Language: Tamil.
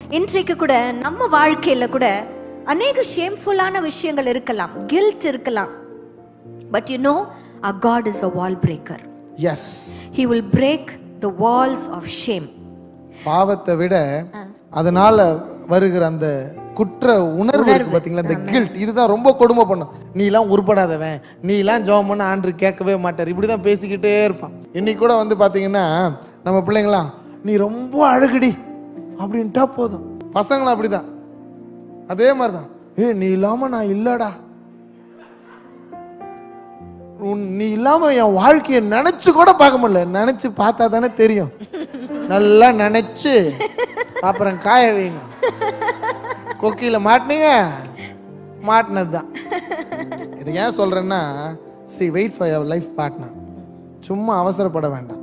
இன்றைக்கு கூட நம்ம வாழ்க்கையில கூட அநேக ஷேம்ஃபுல்லான விஷயங்கள் இருக்கலாம் கில்ட் இருக்கலாம் but you know a God is a wall breaker yes he will break the walls of shame பாவத்தை விட அதனால வருகிற அந்த குற்ற உணர்வு இருக்கு பாத்தீங்களா இந்த கில்ட் இதுதான் ரொம்ப கொடுமை பண்ணும் நீ எல்லாம் உருப்படாதவன் நீ எல்லாம் ஜெபம் பண்ண ஆண்டு கேட்கவே மாட்டார் இப்படிதான் பேசிக்கிட்டே இருப்பான் இன்னைக்கு கூட வந்து பாத்தீங்கன்னா நம்ம பிள்ளைங்களாம் நீ ரொம்ப அழகுடி அப்படின்ட்டா போதும் பசங்களும் அப்படிதான் அதே மாதிரிதான் ஏ நீ இல்லாம நான் இல்லடா உன்- நீ இல்லாம என் வாழ்க்கையை நினைச்சு கூட பார்க்க முடியல நினைச்சு பார்த்தா தானே தெரியும் நல்லா நினைச்சு அப்புறம் காய வைங்க கொக்கியில மாட்டினீங்க மாட்டினது தான் இது ஏன் சொல்றேன்னா see wait for your life partner சும்மா அவசரப்பட வேண்டாம்